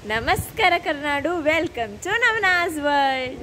ನಮಸ್ಕಾರ ಕರ್ನಾಡು welcome to ನವನಾಸ್ ವರ್ಲ್ಡ್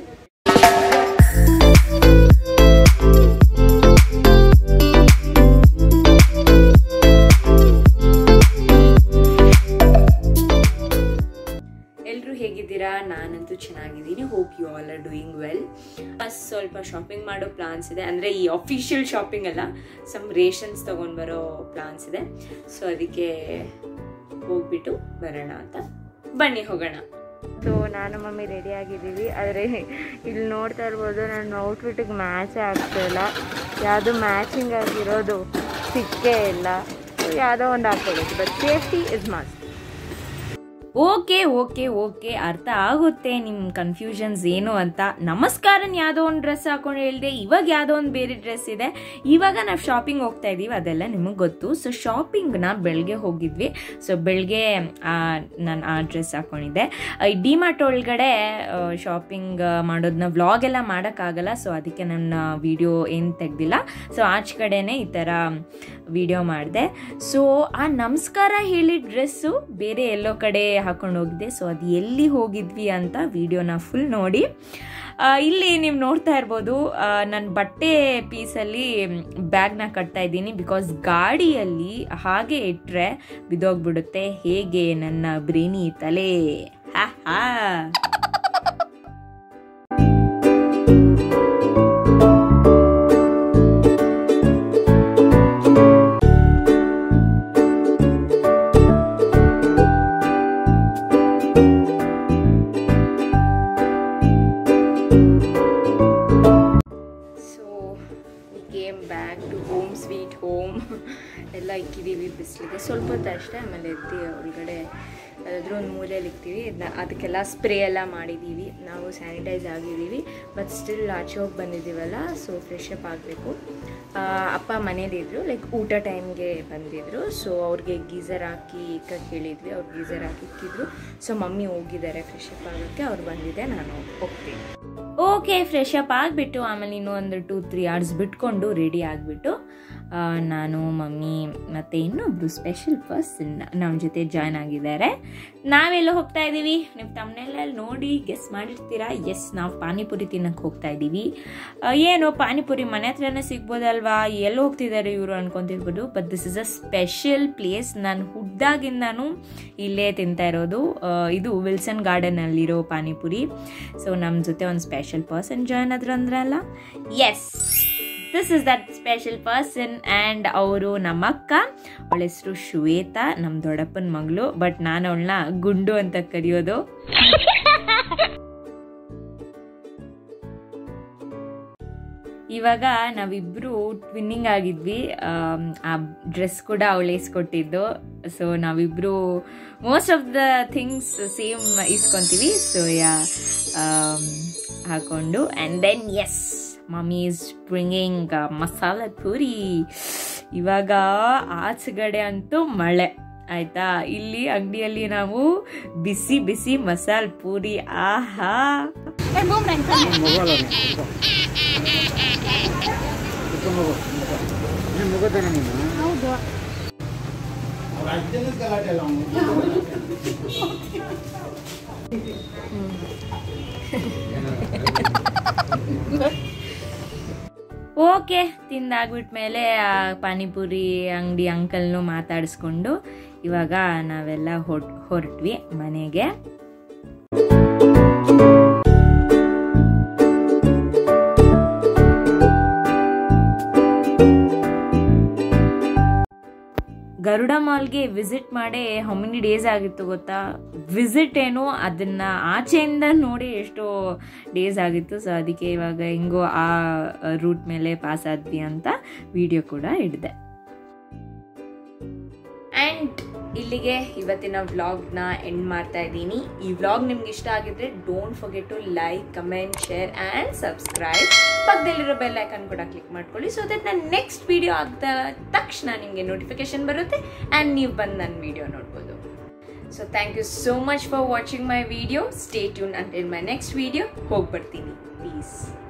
ಎಲ್ಲರೂ ಹೇಗಿದ್ದೀರಾ ನಾನಂತೂ ಚೆನ್ನಾಗಿದ್ದೀನಿ hope you all are doing well ಸ್ವಲ್ಪ ಶಾಪಿಂಗ್ ಮಾಡೋ ಪ್ಲಾನ್ಸ್ ಇದೆ ಅಂದರೆ ಈ ಅಫಿಷಿಯಲ್ ಶಾಪಿಂಗ್ ಅಲ್ಲ ಸಮ್ ರೇಷನ್ಸ್ ತೊಗೊಂಡು ಬರೋ ಪ್ಲಾನ್ಸ್ ಇದೆ ಸೊ ಅದಕ್ಕೆ ಹೋಗ್ಬಿಟ್ಟು ಬರೋಣ ಅಂತ ಬನ್ನಿ ಹೋಗೋಣ ಸೊ ನಾನು ಮಮ್ಮಿ ರೆಡಿ ಆಗಿದ್ದೀವಿ ಆದರೆ ಇಲ್ಲಿ ನೋಡ್ತಾ ಇರ್ಬೋದು ನನ್ನ ಔಟ್ಫಿಟ್ಟಿಗೆ ಮ್ಯಾಚೇ ಆಗ್ತಾಯಿಲ್ಲ ಯಾವುದು ಮ್ಯಾಚಿಂಗ್ ಆಗಿರೋದು ಸಿಕ್ಕೇ ಇಲ್ಲ ಸೊ ಯಾವುದೋ ಒಂದು ಹಾಕ್ಕೊಳ್ಳೋದು but safety is must okay okay okay ಅರ್ಥ ಆಗುತ್ತೆ ನಿಮ್ಮ ಕನ್ಫ್ಯೂಷನ್ಸ್ ಏನು ಅಂತ ನಮಸ್ಕಾರನ್ ಯಾವುದೋ ಒಂದು ಡ್ರೆಸ್ ಹಾಕೊಂಡು ಹೇಳಿದೆ ಇವಾಗ ಯಾವುದೋ ಒಂದು ಬೇರೆ ಡ್ರೆಸ್ ಇದೆ ಇವಾಗ ನಾವು ಶಾಪಿಂಗ್ ಹೋಗ್ತಾ ಇದ್ದೀವಿ ಅದೆಲ್ಲ ನಿಮಗೆ ಗೊತ್ತು ಸೊ ಶಾಪಿಂಗ್ನ ಬೆಳಗ್ಗೆ ಹೋಗಿದ್ವಿ ಸೊ ಬೆಳಗ್ಗೆ ನಾನು ಆ ಡ್ರೆಸ್ ಹಾಕೊಂಡಿದ್ದೆ ಈ ಡಿಮಾರ್ಟ್ ಒಳಗಡೆ ಶಾಪಿಂಗ್ ಮಾಡೋದನ್ನ ವ್ಲಾಗ್ ಎಲ್ಲ ಮಾಡೋಕ್ಕಾಗಲ್ಲ ಸೊ ಅದಕ್ಕೆ ನನ್ನ ವಿಡಿಯೋ ಏನು ತೆಗ್ದಿಲ್ಲ ಸೊ ಆಚೆ ಕಡೆನೇ ಈ ಥರ ವಿಡಿಯೋ ಮಾಡಿದೆ ಸೊ ಆ ನಮಸ್ಕಾರ ಹೇಳಿ ಡ್ರೆಸ್ಸು ಬೇರೆ ಎಲ್ಲೋ ಕಡೆ ಹಾಕೊಂಡು ಹೋಗಿದ್ದೆ ಸೊ ಅದು ಎಲ್ಲಿ ಹೋಗಿದ್ವಿ ಅಂತ ವಿಡಿಯೋನ ಫುಲ್ ನೋಡಿ ಆ, ಇಲ್ಲಿ ನೀವು ನೋಡ್ತಾ ಇರ್ಬೋದು ನನ್ನ ಬಟ್ಟೆ ಪೀಸಲ್ಲಿ ಬ್ಯಾಗ್ನ ಕಟ್ತಾ ಇದ್ದೀನಿ ಬಿಕಾಸ್ ಗಾಡಿಯಲ್ಲಿ ಹಾಗೆ ಇಟ್ಟರೆ ಬಿದೋಗ್ಬಿಡುತ್ತೆ ಹೇಗೆ ನನ್ನ ಬ್ರೇನಿ ತಲೆ ಹಾ ಹಾ so came back to home sweet home ಎಲ್ಲ ಇಕ್ಕಿದ್ದೀವಿ ಬಿಸಿಲಿಗೆ ಸ್ವಲ್ಪ ಹೊತ್ತು ಅಷ್ಟೇ ಆಮೇಲೆ ಎದ್ದು ಒಳಗಡೆ ಅದ್ರ ಒಂದು ಮೂಲೆಯಲ್ಲಿ ಇಕ್ತೀವಿ ಇದನ್ನ ಅದಕ್ಕೆಲ್ಲ ಸ್ಪ್ರೇ ಎಲ್ಲ ಮಾಡಿದ್ದೀವಿ ನಾವು ಸ್ಯಾನಿಟೈಸ್ ಆಗಿದ್ದೀವಿ ಬಟ್ ಸ್ಟಿಲ್ ಆಚೆ ಹೋಗಿ ಬಂದಿದ್ದೀವಲ್ಲ ಸೊ ಫ್ರೆಶ್ ಅಪ್ ಆಗಬೇಕು ಅಪ್ಪ ಮನೇಲಿದ್ರು ಲೈಕ್ ಊಟ ಟೈಮ್ಗೆ ಬಂದಿದ್ರು ಸೊ ಅವ್ರಿಗೆ ಗೀಸರ್ ಹಾಕಿ ಇಕ್ಕಕ್ಕೆ ಹೇಳಿದ್ವಿ ಅವ್ರು ಗೀಸರ್ ಹಾಕಿ ಇಕ್ಕಿದ್ರು ಸೊ ಮಮ್ಮಿ ಹೋಗಿದ್ದಾರೆ ಫ್ರೆಶ್ ಅಪ್ ಆಗೋಕ್ಕೆ ಅವ್ರು ಬಂದಿದ್ದೆ ನಾನು ಹೋಗ್ತೀನಿ ಓಕೆ ಫ್ರೆಶ್ ಅಪ್ ಆಗಿಬಿಟ್ಟು ಆಮೇಲೆ ಇನ್ನೂ ಒಂದು ಟೂ ತ್ರೀ ಅವರ್ಸ್ ಬಿಟ್ಕೊಂಡು ರೆಡಿ ಆಗಿಬಿಟ್ಟು ನಾನು ಮಮ್ಮಿ ಮತ್ತು ಇನ್ನೊಬ್ರು ಸ್ಪೆಷಲ್ ಪರ್ಸನ್ ನಮ್ಮ ಜೊತೆ ಜಾಯ್ನ್ ಆಗಿದ್ದಾರೆ ನಾವೆಲ್ಲ ಹೋಗ್ತಾ ಇದ್ದೀವಿ ನೀವು ತಮ್ಮನೆಲ್ಲ ನೋಡಿ ಗೆಸ್ ಮಾಡಿರ್ತೀರಾ ಎಸ್ ನಾವು ಪಾನಿಪುರಿ ತಿನ್ನಕ್ಕೆ ಹೋಗ್ತಾ ಇದ್ದೀವಿ ಆ, ಏನು ಪಾನಿಪುರಿ ಮನೆ ಹತ್ರನೇ ಸಿಗ್ಬೋದಲ್ವಾ ಎಲ್ಲಿ ಹೋಗ್ತಿದ್ದಾರೆ ಇವರು ಅನ್ಕೊಂತಿರ್ಬೋದು but this is a special place ನಾನು ಹುಡ್ದಾಗಿಂದನೂ ಇಲ್ಲೇ ತಿಂತಾ ಇರೋದು ಆ, ಇದು ವಿಲ್ಸನ್ ಗಾರ್ಡನಲ್ಲಿರೋ ಪಾನಿಪುರಿ ಸೊ ನಮ್ಮ ಜೊತೆ ಒಂದು ಸ್ಪೆಷಲ್ ಪರ್ಸನ್ ಜಾಯ್ನ್ ಆದ್ರು ಅಂದ್ರಲ್ಲ yes this is that special person and ಅವರು ನಮ್ಮ ಅಕ್ಕ ಅವಳ ಹೆಸರು ಶ್ವೇತಾ ನಮ್ಮ ದೊಡ್ಡಪ್ಪನ ಮಗಳು ಬಟ್ ನಾನು ಅವಳನ್ನ ಗುಂಡು ಅಂತ ಕರೆಯೋದು ಇವಾಗ ನಾವಿಬ್ರು ಟ್ವಿನ್ನಿಂಗ್ ಆಗಿದ್ವಿ ಆಮ್, ಆ ಡ್ರೆಸ್ ಕೂಡ ಅವಳು ಇಸ್ಕೊಟ್ಟಿದ್ದು ಸೊ ನಾವಿಬ್ರು most of the things same ಇಸ್ಕೊಂತೀವಿ ಸೊ ಯಾ ಹಾಕೊಂಡು and then yes mummy is bringing masala puri ಇವಾಗ ಆಚೆಗಡೆ ಅಂತೂ ಮಳೆ ಆಯ್ತಾ ಇಲ್ಲಿ ಅಂಗಡಿಯಲ್ಲಿ ನಾವು ಬಿಸಿ ಬಿಸಿ ಮಸಾಲೆ ಪೂರಿ ಆಹಾ ಓಕೆ ತಿಂದಾಗ್ಬಿಟ್ಮೇಲೆ ಆ ಪಾನಿಪುರಿ ಅಂಗಡಿ ಅಂಕಲ್ನು ಮಾತಾಡಿಸ್ಕೊಂಡು ಇವಾಗ ನಾವೆಲ್ಲ ಹೊಟ್ ಹೊರಟ್ವಿ ಮನೆಗೆ ಗರುಡ ಮಾಲ್ಗೆ ವಿಸಿಟ್ ಮಾಡಿ ಹೌ ಮೆನಿ ಡೇಸ್ ಆಗಿತ್ತು ಗೊತ್ತಾ ವಿಸಿಟ್ ಏನು ಅದನ್ನ ಆಚೆಯಿಂದ ನೋಡಿ ಎಷ್ಟೋ ಡೇಸ್ ಆಗಿತ್ತು ಸೊ ಅದಕ್ಕೆ ಇವಾಗ ಹೆಂಗೋ ಆ ರೂಟ್ ಮೇಲೆ ಪಾಸ್ ಆದ್ವಿ ಅಂತ ವಿಡಿಯೋ ಕೂಡ ಹಿಡಿದೆ ಆ್ಯಂಡ್ ಇಲ್ಲಿಗೆ ಇವತ್ತಿನ ವ್ಲಾಗ್ನ ಎಂಡ್ ಮಾಡ್ತಾ ಇದ್ದೀನಿ ಈ ವ್ಲಾಗ್ ನಿಮ್ಗೆ ಇಷ್ಟ ಆಗಿದ್ರೆ don't forget to like comment share and subscribe ಪಕ್ಕದಲ್ಲಿರೋ ಬೆಲ್ ಐಕನ್ ಕೂಡ ಕ್ಲಿಕ್ ಮಾಡ್ಕೊಳ್ಳಿ ಸೊ ದಟ್ ನಾನು ನೆಕ್ಸ್ಟ್ ವಿಡಿಯೋ ಆದ ತಕ್ಷಣ ನಿಮಗೆ ನೋಟಿಫಿಕೇಶನ್ ಬರುತ್ತೆ ಆ್ಯಂಡ್ ನೀವು ಬಂದು ನನ್ನ ವಿಡಿಯೋ ನೋಡ್ಬೋದು so thank you so much for watching my video stay tune until my next video ಹೋಗಿ ಬರ್ತೀನಿ ಪ್ಲೀಸ್